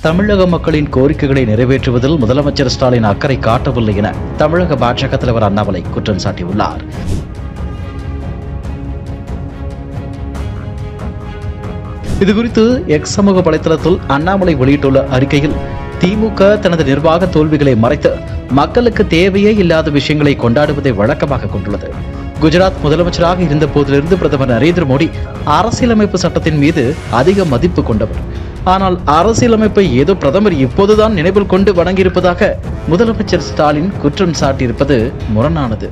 தமிழக மக்களின் கோரிக்கைகளை நிறைவேற்றுவதில் முதலமைச்சர் ஸ்டாலின் அக்கறை காட்டவில்லை என தமிழக பாஜக தலைவர் அண்ணாமலை குற்றம் சாட்டியுள்ளார் இதுகுறித்து எக்ஸ் சமூக வலைதளத்தில் அண்ணாமலை வெளியிட்டுள்ள அறிக்கையில் திமுக தனது நிர்வாக தோல்விகளை மறைத்து மக்களுக்கு தேவையே இல்லாத விஷயங்களை கொண்டாடுவதை வழக்கமாக கொண்டுள்ளது குஜராத் முதலமைச்சராக இருந்த போதிலிருந்து பிரதமர் நரேந்திர மோடி அரசியலமைப்பு சட்டத்தின் மீது அதிக மதிப்பு கொண்டவர் ஆனால் அரசியலமைப்பை ஏதோ பிரதமர் இப்போதுதான் நினைவில் கொண்டு வணங்கியிருப்பதாக முதலமைச்சர் ஸ்டாலின் குற்றம் சாட்டியிருப்பது முரணானது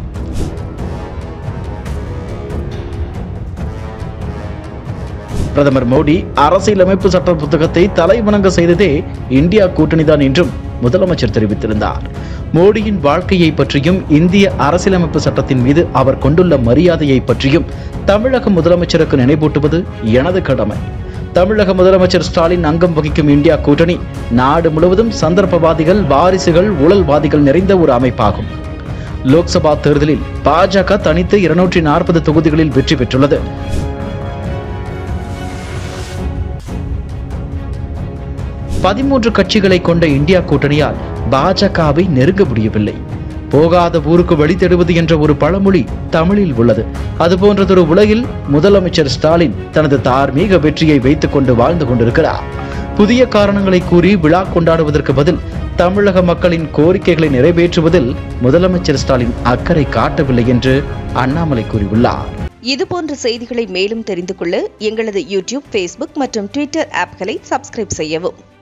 பிரதமர் மோடி அரசியலமைப்பு சட்ட புத்தகத்தை தலைவணங்க செய்ததே இந்தியா கூட்டணிதான் என்றும் முதலமைச்சர் தெரிவித்திருந்தார் மோடியின் வாழ்க்கையை பற்றியும் இந்திய அரசியலமைப்பு சட்டத்தின் மீது அவர் கொண்டுள்ள மரியாதையை பற்றியும் தமிழக முதலமைச்சருக்கு நினைவூட்டுவது எனது கடமை தமிழக முதலமைச்சர் ஸ்டாலின் அங்கம் வகிக்கும் இந்தியா கூட்டணி நாடு முழுவதும் சந்தர்ப்பவாதிகள் வாரிசுகள் ஊழல்வாதிகள் நிறைந்த ஒரு அமைப்பாகும் லோக்சபா தேர்தலில் பாஜக தனித்து இருநூற்றி நாற்பது தொகுதிகளில் வெற்றி பெற்றுள்ளது பதிமூன்று கட்சிகளை கொண்ட இந்தியா கூட்டணியால் பாஜகவை நெருங்க முடியவில்லை போகாத ஊருக்கு வழி தேடுவது என்ற ஒரு பழமொழி தமிழில் உள்ளது அதுபோன்றதொரு உலகில் முதலமைச்சர் ஸ்டாலின் தனது தார்மீக வெற்றியை வைத்துக் கொண்டு வாழ்ந்து கொண்டிருக்கிறார் புதிய காரணங்களை கூறி விழா கொண்டாடுவதற்கு பதில் தமிழக மக்களின் கோரிக்கைகளை நிறைவேற்றுவதில் முதலமைச்சர் ஸ்டாலின் அக்கறை காட்டவில்லை என்று அண்ணாமலை கூறியுள்ளார் இதுபோன்ற செய்திகளை மேலும் தெரிந்து கொள்ள எங்களது யூடியூப் ஃபேஸ்புக் மற்றும் ட்விட்டர் ஆப்களை சப்ஸ்கிரைப் செய்யவும்